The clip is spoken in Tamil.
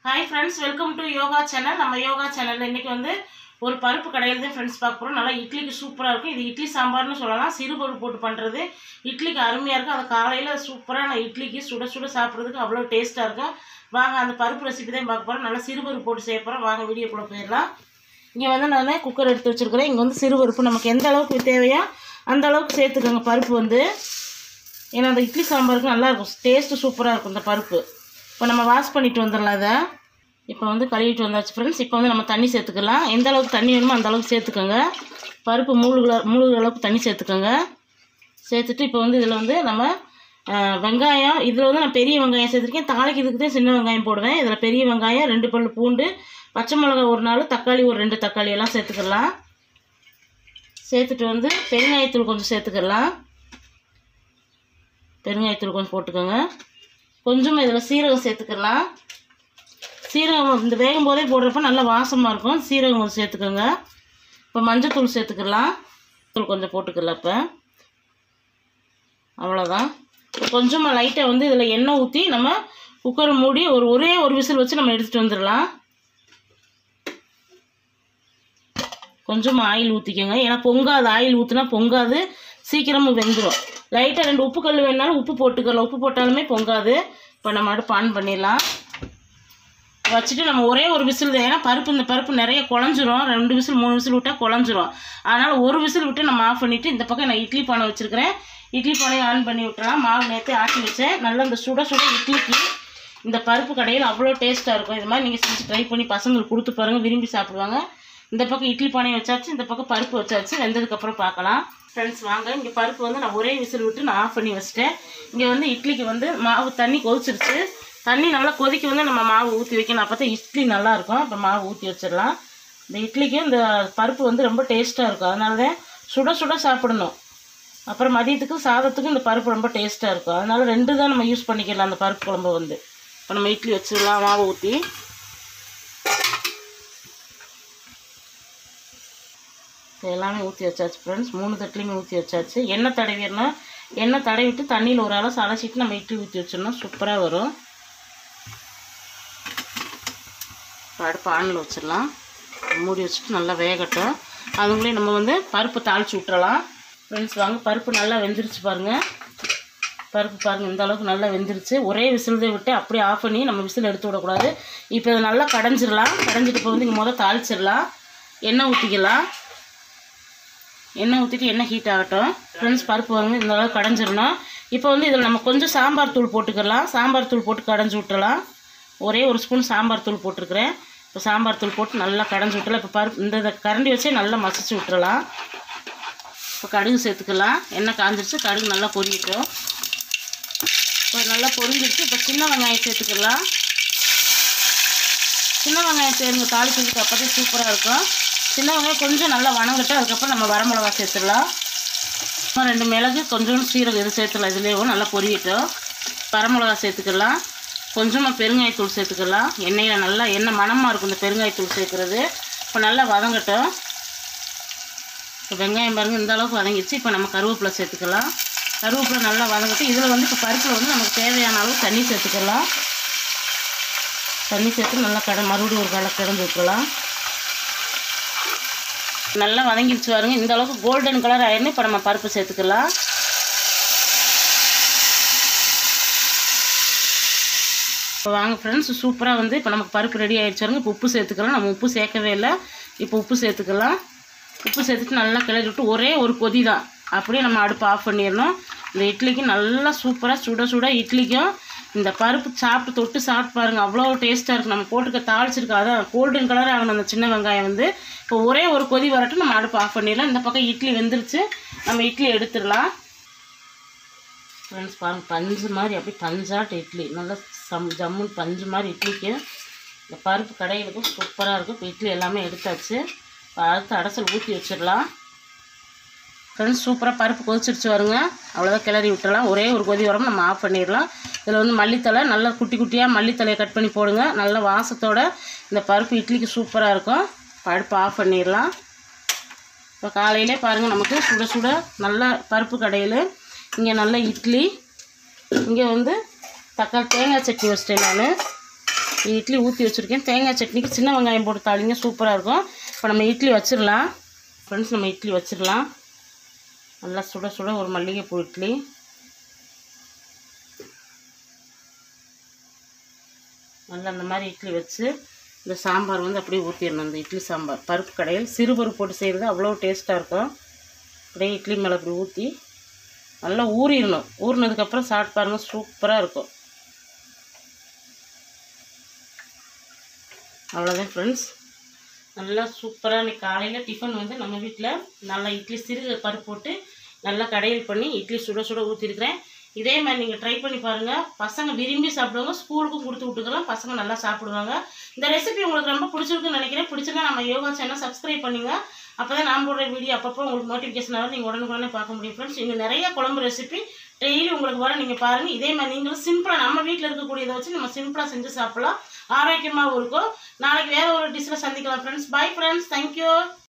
hi friends welcome to yoga channel நம்ம யோகா சேனலில் இன்றைக்கி வந்து ஒரு பருப்பு கடையில் தான் ஃப்ரெண்ட்ஸ் பார்க்க போகிறோம் நல்லா இட்லிக்கு சூப்பராக இருக்கும் இது இட்லி சாம்பார்னு சொல்லலாம் சிறுபருப்பு போட்டு பண்ணுறது இட்லிக்கு அருமையாக இருக்கும் அது காலையில் சூப்பரான இட்லிக்கு சுட சுட சாப்பிட்றதுக்கு அவ்வளோ டேஸ்ட்டாக இருக்கும் வாங்க அந்த பருப்பு ரெசிபி தான் பார்க்க போகிறோம் நல்லா சிறுபருப்பு போட்டு செய்ய போகிறோம் வாங்க வீடியோக்குள்ளே போயிடலாம் இங்கே வந்து நான் குக்கர் எடுத்து வச்சுருக்கிறேன் இங்கே வந்து சிறுபருப்பு நமக்கு எந்த அளவுக்கு தேவையோ அந்த அளவுக்கு சேர்த்துக்கோங்க பருப்பு வந்து ஏன்னா அந்த இட்லி சாம்பாருக்கு நல்லாயிருக்கும் டேஸ்ட்டு சூப்பராக இருக்கும் இந்த பருப்பு இப்போ நம்ம வாஷ் பண்ணிட்டு வந்துடலாம் அதை இப்போ வந்து கழுவிட்டு வந்தாச்சு ஃப்ரெண்ட்ஸ் இப்போ வந்து நம்ம தண்ணி சேர்த்துக்கலாம் எந்த அளவுக்கு தண்ணி வேணுமோ அந்த அளவுக்கு சேர்த்துக்கோங்க பருப்பு மூழ்குற மூழ்குற அளவுக்கு தண்ணி சேர்த்துக்கோங்க சேர்த்துட்டு இப்போ வந்து இதில் வந்து நம்ம ஆஹ், வெங்காயம் இதில் வந்து நான் பெரிய வெங்காயம் சேர்த்துருக்கேன் தாளிக்கு இதுக்கு தான் சின்ன வெங்காயம் போடுவேன் இதில் பெரிய வெங்காயம் ரெண்டு பல்லு பூண்டு பச்சை மிளகா ஒரு நாலு தக்காளி ஒரு ரெண்டு தக்காளி எல்லாம் சேர்த்துக்கலாம் சேர்த்துட்டு வந்து பெருங்காயத்தூள் கொஞ்சம் சேர்த்துக்கலாம் பெருங்காயத்தூள் கொஞ்சம் போட்டுக்கோங்க கொஞ்சமாக இதில் சீரகம் சேர்த்துக்கலாம் சீரகம் இந்த வேகும் போதே போடுறப்ப நல்லா வாசமாக இருக்கும் சீரகம் கொஞ்சம் சேர்த்துக்கோங்க இப்போ மஞ்சத்தூள் சேர்த்துக்கலாம் தூள் கொஞ்சம் போட்டுக்கலாம் இப்போ அவ்வளோதான் இப்போ கொஞ்சமாக லைட்டாக வந்து இதில் எண்ணெய் ஊற்றி நம்ம குக்கரை மூடி ஒரு ஒரே ஒரு விசில் வச்சு நம்ம எடுத்துகிட்டு வந்துடலாம் கொஞ்சமாக ஆயில் ஊற்றிக்கோங்க ஏன்னா பொங்காது ஆயில் ஊற்றினா பொங்காது சீக்கிரமாக வெந்துடும் லைட்டாக ரெண்டு உப்பு கல் வேணாலும் உப்பு போட்டுக்கலாம் உப்பு போட்டாலுமே பொங்காது இப்போ நம்ம அடுப்பு ஆன் பண்ணிடலாம் வச்சுட்டு நம்ம ஒரே ஒரு விசில் தான் ஏன்னா பருப்பு இந்த பருப்பு நிறைய குழஞ்சிரும் ரெண்டு விசில் மூணு விசில் விட்டால் குழஞ்சிரும் அதனால் ஒரு விசில் விட்டு நம்ம ஆஃப் பண்ணிவிட்டு இந்த பக்கம் நான் இட்லி பானை வச்சுருக்கிறேன் இட்லி பானையை ஆன் பண்ணி விட்டுலாம் மாவு நேற்று ஆட்டி வச்சேன் நல்லா இந்த சுட சுட இட்லிக்கு இந்த பருப்பு கடையில் அவ்வளோ டேஸ்ட்டாக இருக்கும் இது மாதிரி நீங்கள் செஞ்சு ட்ரை பண்ணி பசங்களுக்கு கொடுத்து பாருங்கள் விரும்பி சாப்பிடுவாங்க இந்த பக்கம் இட்லி பானையை வச்சாச்சு இந்த பக்கம் பருப்பு வச்சாச்சு வெந்ததுக்கப்புறம் பார்க்கலாம் ஃப்ரெண்ட்ஸ் வாங்க இங்கே பருப்பு வந்து நான் ஒரே விசில் விட்டு நான் ஆஃப் பண்ணி வச்சிட்டேன் இங்கே வந்து இட்லிக்கு வந்து மாவு தண்ணி கொதிச்சிருச்சு தண்ணி நல்லா கொதிக்க வந்து நம்ம மாவு ஊற்றி வைக்கணும் அப்போ தான் இட்லி நல்லா இருக்கும் இப்போ மாவு ஊற்றி வச்சிடலாம் இந்த இட்லிக்கு இந்த பருப்பு வந்து ரொம்ப டேஸ்ட்டாக இருக்கும் அதனால தான் சுட சுட சாப்பிடணும் அப்புறம் மதியத்துக்கும் சாதத்துக்கும் இந்த பருப்பு ரொம்ப டேஸ்ட்டாக இருக்கும் அதனால ரெண்டு தான் நம்ம யூஸ் பண்ணிக்கலாம் அந்த பருப்பு குழம்பு வந்து இப்போ நம்ம இட்லி வச்சிடலாம் மாவு ஊற்றி இது எல்லாமே ஊற்றி வச்சாச்சு ஃப்ரெண்ட்ஸ் மூணு தட்டுலையுமே ஊற்றி வச்சாச்சு எண்ணெய் தடவிடணும் எண்ணெய் தடவிட்டு தண்ணியில் ஒரு அளவு அலசிட்டு நம்ம இட்லி ஊற்றி வச்சிடணும் சூப்பராக வரும் இப்போ அடுப்பு ஆனில் வச்சிடலாம் மூடி வச்சுட்டு நல்லா வேகட்டும் அதுங்களே நம்ம வந்து பருப்பு தாளித்து விட்டுறலாம் ஃப்ரெண்ட்ஸ் வாங்க பருப்பு நல்லா வெந்துருச்சு பாருங்கள் பருப்பு பாருங்கள் இந்த அளவுக்கு நல்லா வெந்துருச்சு ஒரே விசில் தான் விட்டு அப்படியே ஆஃப் பண்ணி நம்ம விசில் எடுத்து விடக்கூடாது இப்போ இதை நல்லா கடைஞ்சிடலாம் கடைஞ்சிட்டு இப்போ வந்து இங்கே முதல் தாளிச்சிடலாம் எண்ணெய் ஊற்றிக்கலாம் எண்ணெய் ஊற்றிட்டு எண்ணெய் ஹீட் ஆகட்டும் ஃப்ரெண்ட்ஸ் பருப்பு வந்து இந்த அளவுக்கு கடைஞ்சிடணும் இப்போ வந்து இதில் நம்ம கொஞ்சம் சாம்பார் தூள் போட்டுக்கலாம் சாம்பார் தூள் போட்டு கடைஞ்சி விட்டுறலாம் ஒரே ஒரு ஸ்பூன் சாம்பார் தூள் போட்டிருக்கிறேன் இப்போ சாம்பார் தூள் போட்டு நல்லா கடைஞ்சி விட்டுலாம் இப்போ பருப்பு இந்த இதை கரண்டி வச்சே நல்லா மசிச்சு விட்டுறலாம் இப்போ கடுகு சேர்த்துக்கலாம் எண்ணெய் காஞ்சிருச்சு கடுகு நல்லா பொரியட்டும் இப்போ நல்லா பொரிஞ்சிருச்சு இப்போ சின்ன வெங்காயம் சேர்த்துக்கலாம் சின்ன வெங்காயம் சேருங்க தாளிக்கிறதுக்கு அப்போ தான் சூப்பராக இருக்கும் சின்ன வெங்காயம் கொஞ்சம் நல்லா வணங்கட்டும் அதுக்கப்புறம் நம்ம வரமிளகா சேர்த்துடலாம் அப்புறம் ரெண்டு மிளகு கொஞ்சம் சீரகம் இது சேர்த்துலாம் இதுலேயும் நல்லா பொரியட்டும் வரமிளகா சேர்த்துக்கலாம் கொஞ்சமாக பெருங்காயத்தூள் சேர்த்துக்கலாம் எண்ணெயில் நல்லா எண்ணெய் மணமாக இருக்கும் இந்த பெருங்காயத்தூள் சேர்க்குறது இப்போ நல்லா வதங்கட்டும் இப்போ வெங்காயம் பாருங்க இந்த அளவுக்கு வதங்கிடுச்சு இப்போ நம்ம கருவேப்பிலை சேர்த்துக்கலாம் கருவேப்பிலை நல்லா வதங்கட்டும் இதில் வந்து இப்போ பருப்பில் வந்து நமக்கு தேவையான அளவு தண்ணி சேர்த்துக்கலாம் தண்ணி சேர்த்து நல்லா கடை மறுபடியும் ஒரு கடை கிடந்து விட்டுலாம் நல்லா வதங்கிடுச்சு பாருங்க இந்த அளவுக்கு கோல்டன் கலர் ஆயிருந்து இப்போ நம்ம பருப்பு சேர்த்துக்கலாம் இப்போ வாங்க ஃப்ரெண்ட்ஸ் சூப்பராக வந்து இப்போ நமக்கு பருப்பு ரெடி ஆயிடுச்சு பாருங்க இப்போ உப்பு சேர்த்துக்கலாம் நம்ம உப்பு சேர்க்கவே இல்லை இப்போ உப்பு சேர்த்துக்கலாம் உப்பு சேர்த்துட்டு நல்லா கிளறி விட்டு ஒரே ஒரு கொதி தான் அப்படியே நம்ம அடுப்பு ஆஃப் பண்ணிடணும் இந்த இட்லிக்கு நல்லா சூப்பராக சுட சுட இட்லிக்கும் இந்த பருப்பு சாப்பிட்டு தொட்டு சாப்பிட்டு பாருங்கள் அவ்வளோ டேஸ்ட்டாக இருக்கும் நம்ம போட்டுக்க தாளிச்சிருக்கோம் அதான் கோல்டன் கலர் ஆகணும் அந்த சின்ன வெங்காயம் வந்து இப்போ ஒரே ஒரு கொதி வரட்டும் நம்ம அடுப்பு ஆஃப் பண்ணிடலாம் இந்த பக்கம் இட்லி வெந்துருச்சு நம்ம இட்லி எடுத்துடலாம் ஃப்ரெண்ட்ஸ் பாருங்கள் பஞ்சு மாதிரி அப்படியே பஞ்சாட்டு இட்லி நல்லா சம் ஜம்முன்னு பஞ்சு மாதிரி இட்லிக்கு இந்த பருப்பு கடையிலுக்கும் சூப்பராக இருக்கும் இப்போ இட்லி எல்லாமே எடுத்தாச்சு இப்போ அடுத்து அடசல் ஊற்றி வச்சிடலாம் ஃப்ரெண்ட்ஸ் சூப்பராக பருப்பு கொதிச்சிருச்சு வருங்க அவ்வளோதான் கிளறி விட்டுறலாம் ஒரே ஒரு கொதி வரும் நம்ம ஆஃப் பண்ணிடலாம் இதில் வந்து மல்லித்தலை நல்லா குட்டி குட்டியாக மல்லித்தலையை கட் பண்ணி போடுங்க நல்ல வாசத்தோட இந்த பருப்பு இட்லிக்கு சூப்பராக இருக்கும் பருப்பு ஆஃப் பண்ணிடலாம் இப்போ காலையிலே பாருங்கள் நமக்கு சுட சுட நல்ல பருப்பு கடையில் இங்கே நல்ல இட்லி இங்கே வந்து தக்காளி தேங்காய் சட்னி வச்சிட்டேன் நான் இட்லி ஊற்றி வச்சுருக்கேன் தேங்காய் சட்னிக்கு சின்ன வெங்காயம் போட்டு தாளிங்க சூப்பராக இருக்கும் இப்போ நம்ம இட்லி வச்சிடலாம் ஃப்ரெண்ட்ஸ் நம்ம இட்லி வச்சிடலாம் நல்லா சுட சுட ஒரு மல்லிகைப்பூ இட்லி நல்லா அந்த மாதிரி இட்லி வச்சு இந்த சாம்பார் வந்து அப்படியே ஊற்றிடணும் அந்த இட்லி சாம்பார் பருப்பு கடையில் சிறு பருப்பு போட்டு செய்கிறது அவ்வளோ டேஸ்ட்டாக இருக்கும் அப்படியே இட்லி மேலே அப்படி ஊற்றி நல்லா ஊறிடணும் ஊறினதுக்கப்புறம் சாப்பிட்டு பாருங்கள் சூப்பராக இருக்கும் அவ்வளோதான் ஃப்ரெண்ட்ஸ் நல்லா சூப்பராக இன்னைக்கு காலையில் டிஃபன் வந்து நம்ம வீட்டில் நல்லா இட்லி சிறு பருப்பு போட்டு நல்லா கடையில் பண்ணி இட்லி சுட சுட ஊற்றிருக்கிறேன் இதே மாதிரி நீங்கள் ட்ரை பண்ணி பாருங்கள் பசங்க விரும்பி சாப்பிடுவாங்க ஸ்கூலுக்கும் கொடுத்து விட்டுக்கலாம் பசங்க நல்லா சாப்பிடுவாங்க இந்த ரெசிபி உங்களுக்கு ரொம்ப பிடிச்சிருக்குன்னு நினைக்கிறேன் பிடிச்சிருந்தா நம்ம யோகா சேனல் சப்ஸ்கிரைப் பண்ணுங்க அப்போ தான் நான் போடுற வீடியோ அப்பப்போ உங்களுக்கு நோட்டிஃபிகேஷன் வரும் நீங்கள் உடனுக்குடனே பார்க்க முடியும் ஃப்ரெண்ட்ஸ் இன்னும் நிறைய குழம்பு ரெசிபி டெய்லி உங்களுக்கு வர நீங்கள் பாருங்கள் இதே மாதிரி நீங்களும் சிம்பிளாக நம்ம வீட்டில் இருக்கக்கூடியதை வச்சு நம்ம சிம்பிளாக செஞ்சு சாப்பிடலாம் ஆரோக்கியமாகவும் இருக்கும் நாளைக்கு வேற ஒரு டிஷ்ஷில் சந்திக்கலாம் ஃப்ரெண்ட்ஸ் பை ஃப்ரெண்ட்ஸ் தேங்க்யூ